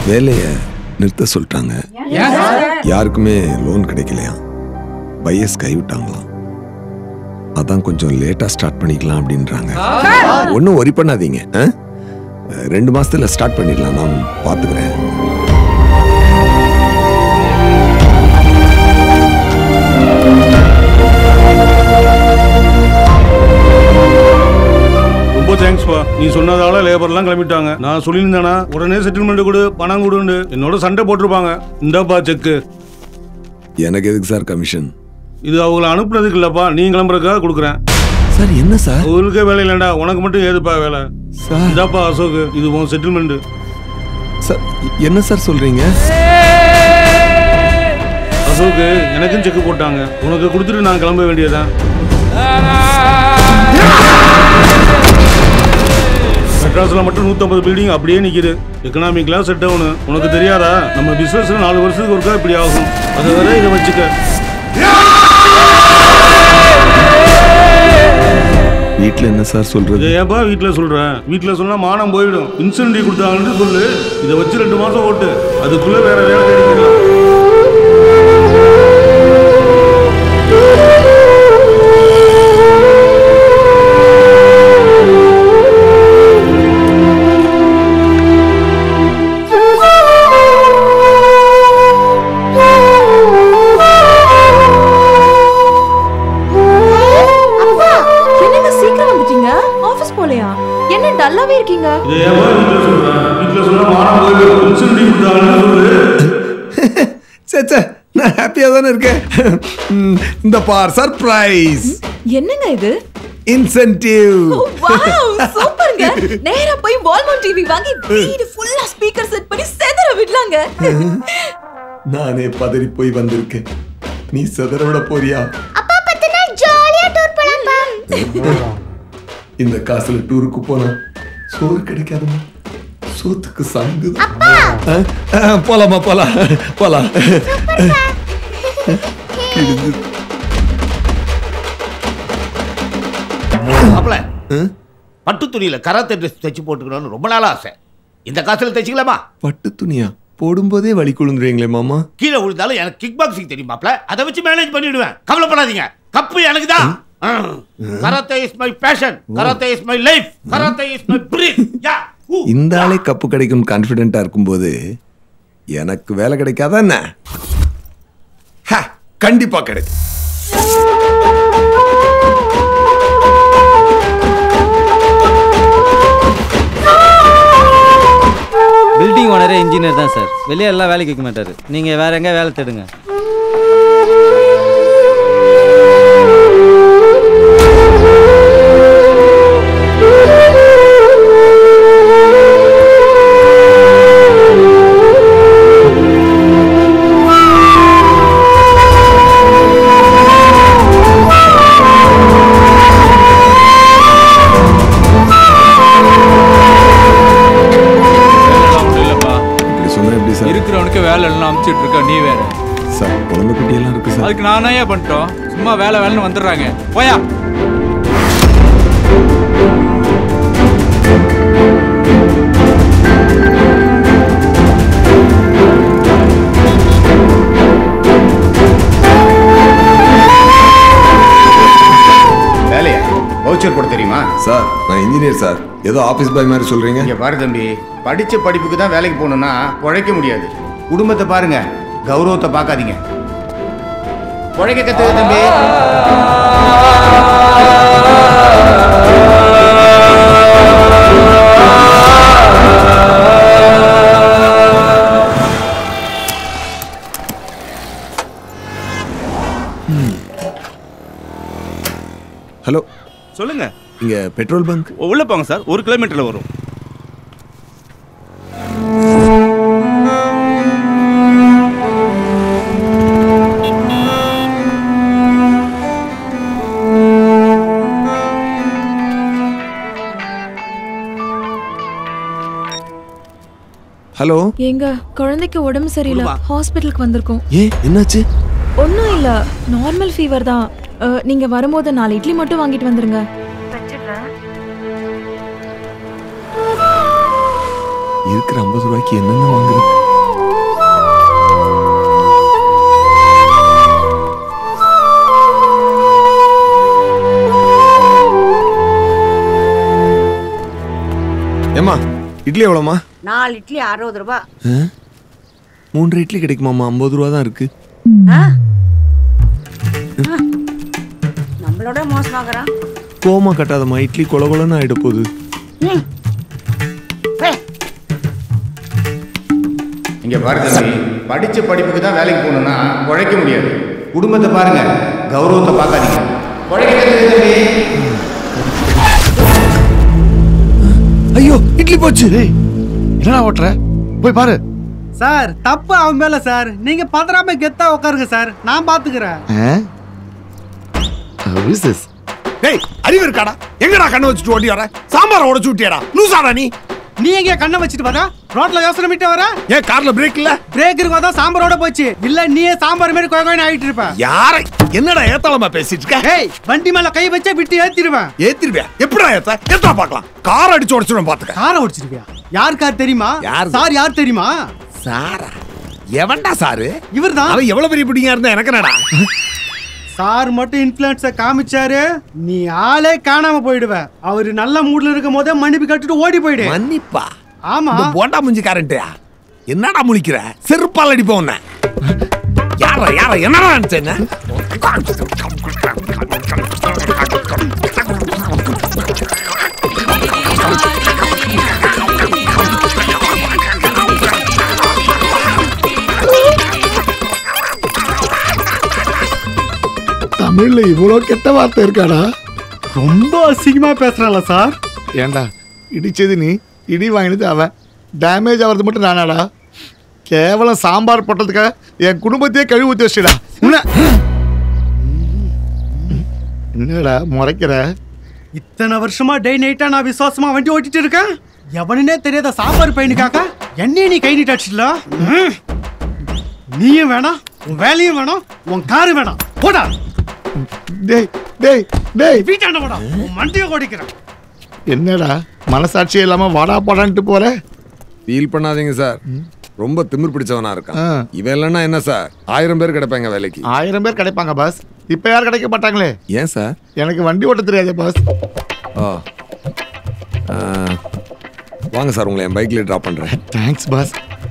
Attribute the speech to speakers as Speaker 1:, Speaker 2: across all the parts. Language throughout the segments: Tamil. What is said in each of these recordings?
Speaker 1: வேலையை நிறுத்த சொல்லிட்டாங்க யாருக்குமே லோன் கிடைக்கலையா பையஸ் கைவிட்டாங்களாம் அதான் கொஞ்சம் லேட்டா ஸ்டார்ட் பண்ணிக்கலாம் அப்படின்றாங்க ஒன்றும் ஒரி பண்ணாதீங்க ஆ? ரெண்டு மாசத்துல ஸ்டார்ட் பண்ணிடலாம் நான் பார்த்துக்கிறேன்
Speaker 2: ரொம்ப தேங்க்ஸ்ப்பா நீ சொன்னதால லேபர்லாம் கிளம்பிட்டாங்க நான் சொல்லியிருந்தேனா உடனே செட்டில்மெண்ட் கொடு பணம் கொடுன்னு என்னோட சண்டை போட்டிருப்பாங்க இந்தாப்பா செக்கு
Speaker 1: எனக்கு எதுக்கு சார் கமிஷன்
Speaker 2: இது அவங்கள அனுப்புனதுக்கு இல்லப்பா நீ கிளம்புறதுக்காக கொடுக்குறேன்
Speaker 1: சார் என்ன சார்
Speaker 2: அவங்களுக்கே வேலை இல்லைண்டா உனக்கு மட்டும் ஏதுப்பா வேலை
Speaker 1: சார்
Speaker 2: இந்தாப்பா அசோக் இது உன் செட்டில்மெண்ட்
Speaker 1: சார் என்ன சார் சொல்றீங்க
Speaker 2: அசோக் எனக்கும் செக் போட்டாங்க உனக்கு கொடுத்துட்டு நான் கிளம்ப வேண்டியதான் மெட்ராஸ்ல மட்டும் 150 பில்டிங் அப்படியே நிக்குது எக்கனாமிக்லாம் செட் ஆகணும் உனக்கு தெரியாதா நம்ம பிசினஸ்ல நாலு வருஷத்துக்கு ஒருக்கா இப்படி ஆகும் அது வரை இதை வச்சுக்க
Speaker 1: வீட்டில் என்ன சார்
Speaker 2: இதை
Speaker 1: சொல்றது
Speaker 2: ஏன்பா வீட்டில் சொல்றேன் வீட்டில் சொன்னா மானம் போயிடும் இன்சென்டிவ் கொடுத்தாங்கன்னு சொல்லு இதை வச்சு ரெண்டு மாசம் ஓட்டு அதுக்குள்ள வேற வேலை கிடைக்கலாம்
Speaker 3: அப்பா என்னங்க சீக்கிரம் வந்துட்டீங்க ஆபீஸ் போலையா என்ன டல்லாவே இருக்கீங்க
Speaker 2: இதை ஏன்பா வீட்டில் சொல்றேன் வீட்டில் சொன்னா மானம் போயிடும் இன்சென்டிவ் கொடுத்தாங்கன்னு சொல்லு
Speaker 1: சே சே நான் ஹாப்பியாக தானே இருக்கேன் ம், இந்த பார் சர்ப்ரைஸ்
Speaker 3: என்னங்க இது
Speaker 1: இன்சென்டிவ்
Speaker 3: வாவ் சூப்பர்ங்க நேரா போய் வால்மார்ட் டிவி வாங்கி வீடு ஃபுல்லா ஸ்பீக்கர் செட் பண்ணி செதற விடலாங்க
Speaker 1: நானே பதறி போய் வந்திருக்கேன் நீ செதற விட போறியா
Speaker 4: அப்பா பத்து நாள் ஜாலியா டூர் போலாம்ப்பா
Speaker 1: இந்த காசுல டூருக்கு போனா சோறு கிடைக்காதுமா சோத்துக்கு சங்கு போலாமா போலாம் போலாம் கிழிஞ்சு
Speaker 5: மாப்பிள பட்டு துணியில கராத்தே ட்ரெஸ் தைச்சு போட்டுக்கணும்னு ரொம்ப நாள் ஆசை இந்த காசுல தைச்சிக்கலாமா
Speaker 1: பட்டு துணியா போடும்போதே வலி குழுந்துறீங்களே மாமா
Speaker 5: கீழே விழுந்தாலும் எனக்கு கிக் பாக்ஸிங் தெரியும் மாப்ள அதை வச்சு மேனேஜ் பண்ணிடுவேன் கவலைப்படாதீங்க கப்பு எனக்கு தான் karate is my passion karate is my life karate is my breath yeah
Speaker 1: இந்த ஆளே கப்பு கிடைக்கும் கான்ஃபிடென்ட்டா இருக்கும்போது எனக்கு வேலை கிடைக்காதா என்ன ஹ, கண்டிப்பா கிடைக்கும்
Speaker 6: பில்டிங் ஓனரே இன்ஜினியர் தான் சார் வெளியே எல்லாம் வேலைக்கு வைக்க மாட்டாரு நீங்க வேற எங்க வேலை தேடுங்க
Speaker 7: இல்லப்பா
Speaker 1: இப்படி சொன்னா எப்படி சார்
Speaker 7: இருக்கிறவனுக்கு வேலை எல்லாம் அமுச்சிட்டு இருக்க நீ வேற
Speaker 1: சார் குழந்தை குட்டியெல்லாம் இருக்கு சார்
Speaker 7: அதுக்கு நானே ஏன் பண்ணிட்டோம் சும்மா வேலை வேலைன்னு வந்துடுறாங்க போயா
Speaker 8: வேலையா வவுச்சர் போட தெரியுமா
Speaker 1: சார் நான் இன்ஜினியர் சார் ஏதோ ஆபீஸ் பாய் மாதிரி சொல்றீங்க
Speaker 8: இங்க பாரு தம்பி படிச்ச படிப்புக்கு தான் வேலைக்கு போகணும்னா பிழைக்க முடியாது குடும்பத்தை பாருங்க கௌரவத்தை பார்க்காதீங்க பிழைக்க கத்துக்க தம்பி
Speaker 1: ஹலோ
Speaker 9: சொல்லுங்க
Speaker 1: இங்க பெட்ரோல் பங்க்
Speaker 9: உள்ள போங்க சார் ஒரு கிலோமீட்டர்ல வரும்
Speaker 1: ஹலோ
Speaker 3: எங்க குழந்தைக்கு உடம்பு சரியில்லை ஹாஸ்பிட்டலுக்கு வந்திருக்கோம்
Speaker 1: ஏ என்னாச்சு
Speaker 3: ஒன்றும் இல்ல நார்மல் ஃபீவர் தான் அஹ், நீங்க வரும்போது நாலு இட்லி மட்டும் வாங்கிட்டு வந்துருங்க
Speaker 1: இருக்கிற ஐம்பது ரூபாய்க்கு என்னென்ன வாங்குறது ஏம்மா இட்லி எவ்வளோம்மா
Speaker 10: நாலு இட்லி அறுபது ரூபாய்
Speaker 1: ஆ? மூன்று இட்லி கிடைக்குமாம்மா ஐம்பது ரூபா தான் இருக்கு
Speaker 10: ஆ? ஆ. நம்மளோட மோசமாகறான்
Speaker 1: கோமா கட்டாதம்மா இட்லி கொல கொலன்னு ஆயிட போகுது
Speaker 10: ம். ஏய்,
Speaker 8: இங்க பாரு தம்பி படிச்ச படிப்புக்கு தான் வேலைக்கு போகணும்னா உழைக்க முடியாது குடும்பத்தை பாருங்க கௌரவத்தை பார்க்காதீங்க உழைக்க கத்துக்க தம்பி
Speaker 1: ஐயோ இட்லி போச்சு
Speaker 11: என்னடா ஓட்டுற போய் பாரு
Speaker 12: சார் தப்பு அவன் மேல சார் நீங்க பதறாம கெத்தா உட்காருங்க சார் நான் பாத்துக்கிறேன்
Speaker 11: டேய் அறிவு இருக்காடா எங்கடா கண்ணை வச்சுட்டு ஓடி வர சாம்பார் உடச்சு விட்டியாடா லூசாடா நீ
Speaker 12: நீ எங்க கண்ணை வச்சுட்டு வர ரோட்ல யோசனை விட்டு வர
Speaker 11: ஏன் கார்ல பிரேக் இல்ல
Speaker 12: பிரேக் இருக்கும் தான் சாம்பாரோட போச்சு இல்ல நீயே சாம்பார் மாதிரி கோய கோயன்னு ஆயிட்டு இருப்ப
Speaker 11: யாரை என்னடா ஏத்தாளமா பேசிட்டு இருக்க
Speaker 12: ஏய் வண்டி மேல கை வச்சா விட்டு ஏத்திடுவேன்
Speaker 11: ஏத்திருவியா எப்படா ஏத்த ஏத்தா பார்க்கலாம் கார் அடிச்சு உடச்சிடும் பாத்துக்க
Speaker 12: காரை ஓடிச்சிருவியா யார் கார் தெரியுமா
Speaker 11: யார்
Speaker 12: சார் யார் தெரியுமா
Speaker 11: சாரா எவன்டா சாரு
Speaker 12: இவர்தான்
Speaker 11: அவன் எவ்வளவு பெரிய பிடிங்கா இருந்தா எனக்கு என்னடா
Speaker 12: சார் மட்டும் இன்ஃபுளுன்ஸ காமிச்சாரு நீ ஆளே காணாம போயிடுவ அவரு நல்ல மூட்ல இருக்கும் போதே மன்னிப்பு கட்டிட்டு ஓடி போயிடு
Speaker 11: மன்னிப்பா
Speaker 12: ஆமா
Speaker 11: இந்த போண்டா முஞ்சி காரண்ட்டியா என்னடா முழிக்கிற செருப்பால் அடிப்போம் உன்னை யாரா யாரா என்னடா நினைச்சேன் தமிழ்ல இவ்வளவு கெட்ட வார்த்தை இருக்காடா
Speaker 12: ரொம்ப அசிங்கமா பேசுறான்ல சார்
Speaker 11: ஏன்டா இடிச்சது நீ இடி வாங்கினது அவன் டேமேஜ் ஆகிறது மட்டும் நானாடா கேவலம் சாம்பார் போட்டதுக்காக என் குடும்பத்தையே கழுவி ஊற்றி வச்சுடா உன்னை என்னடா முறைக்கிற
Speaker 12: இத்தனை வருஷமா டே நைட்டா நான் விசுவாசமா வண்டி ஓட்டிட்டு இருக்கேன் எவனுனே தெரியாத சாம்பார் பையனுக்காக என்னைய நீ கை நீட்டு அடிச்சிடல நீயும் வேணாம் உன் வேலையும் வேணாம் உன் காரு வேணாம் போடா
Speaker 11: டேய் டேய் டேய்
Speaker 12: வீட்டாண்ட போடா உன் மண்டையை ஓடிக்கிறேன்
Speaker 11: என்னடா மனசாட்சியே இல்லாம வாடா போடான்ட்டு போற
Speaker 1: ஃபீல் பண்ணாதீங்க சார் ரொம்ப திமிர் பிடிச்சவனா இருக்கான்
Speaker 11: ஆ.
Speaker 1: இவன் இல்லைன்னா என்ன சார் ஆயிரம் பேர் கிடைப்பாங்க வேலைக்கு
Speaker 11: ஆயிரம் பேர் கிடைப்பாங்க பாஸ் இப்போ யார் கிடைக்க மாட்டாங்களே
Speaker 1: ஏன் சார்
Speaker 11: எனக்கு வண்டி ஓட்ட தெரியாதே பாஸ்
Speaker 1: ஓ ஆ, வாங்க சார் உங்களை என் பைக்கில் ட்ராப் பண்ணுறேன்
Speaker 11: தேங்க்ஸ் பாஸ்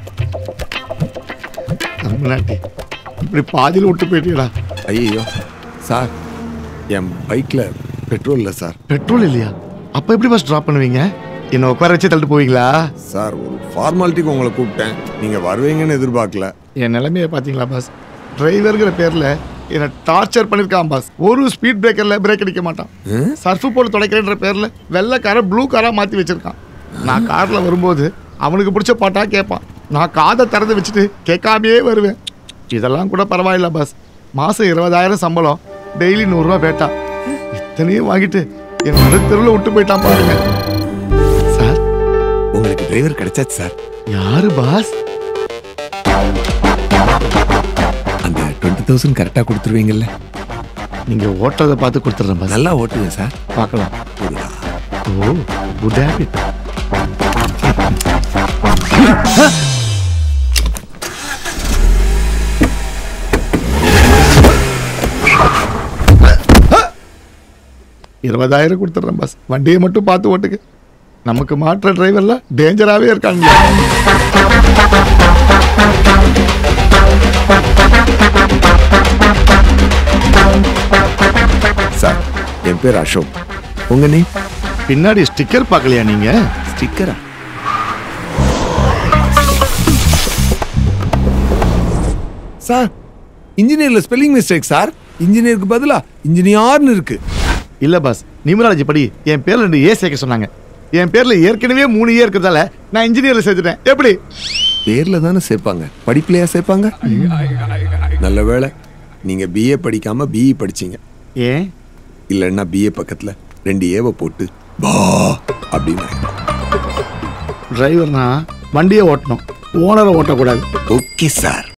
Speaker 11: தமிழ்நாட்டி இப்படி பாதியில் விட்டு போயிட்டீடா
Speaker 1: ஐயோ சார் என் பைக்கில் பெட்ரோல் இல்லை சார்
Speaker 11: பெட்ரோல் இல்லையா அப்போ எப்படி பாஸ் ட்ராப் பண்ணுவீங்க என்ன உட்கார வச்சு தள்ளிட்டு போவீங்களா
Speaker 1: சார் ஒரு ஃபார்மாலிட்டிக்கு உங்களை கூப்பிட்டேன் நீங்கள் வருவீங்கன்னு எதிர்பார்க்கல
Speaker 11: என் நிலைமையை பார்த்தீங்களா பாஸ் டிரைவருங்கிற பேரில் என்னை டார்ச்சர் பண்ணியிருக்கான் பாஸ் ஒரு ஸ்பீட் பிரேக்கரில் பிரேக் அடிக்க மாட்டான் சர்ஃபு போட்டு துடைக்கிறேன்ற பேரில் வெள்ளை காரை ப்ளூ காராக மாற்றி வச்சிருக்கான் நான் காரில் வரும்போது அவனுக்கு பிடிச்ச பாட்டா கேட்பான் நான் காதை திறந்து வச்சுட்டு கேட்காமையே வருவேன் இதெல்லாம் கூட பரவாயில்ல பாஸ் மாதம் இருபதாயிரம் சம்பளம் டெய்லி நூறுரூவா பேட்டா இத்தனையும் வாங்கிட்டு என் நடுத்தருவில் விட்டு போயிட்டான் பாருங்க சார்
Speaker 1: உங்களுக்கு டிரைவர் கிடைச்சாச்சு சார்
Speaker 11: யாரு பாஸ்
Speaker 1: அந்த டுவெண்ட்டி தௌசண்ட் கரெக்டாக கொடுத்துருவீங்கல்ல
Speaker 11: நீங்க ஓட்டுறதை பார்த்து கொடுத்துட்றேன் பாஸ்
Speaker 1: நல்லா ஓட்டுங்க சார்
Speaker 11: பார்க்கலாம் ஓ குட் ஹேபிட் இருபதாயிரம் கொடுத்துட்றேன் பாஸ் வண்டியை மட்டும் பார்த்து ஓட்டுக்கு நமக்கு மாற்ற டிரைவர்லாம் டேஞ்சராகவே இருக்காங்க
Speaker 1: சார் என் பேர் அசோக் உங்க நேம்
Speaker 11: பின்னாடி ஸ்டிக்கர் பார்க்கலையா நீங்க
Speaker 1: ஸ்டிக்கரா சார் இன்ஜினியர்ல ஸ்பெல்லிங் மிஸ்டேக் சார் இன்ஜினியருக்கு பதிலா இன்ஜினியர்னு இருக்கு
Speaker 11: இல்ல பாஸ் நியூமராலஜி படி என் பேர்ல ரெண்டு ஏ சேர்க்க சொன்னாங்க என் பேர்ல ஏற்கனவே மூணு ஏ இருக்கிறதால நான் இன்ஜினியர்ல சேர்த்துட்டேன் எப்படி
Speaker 1: பேர்ல தானே சேர்ப்பாங்க படிப்புலையா சேர்ப்பாங்க நல்ல வேளை நீங்க பிஏ படிக்காம பிஇ படிச்சீங்க
Speaker 11: ஏன்
Speaker 1: இல்லைன்னா பிஏ பக்கத்துல ரெண்டு ஏவை போட்டு பா அப்படின்னு
Speaker 11: டிரைவர்னா வண்டியை ஓட்டணும் ஓனரை ஓட்டக்கூடாது
Speaker 1: ஓகே சார்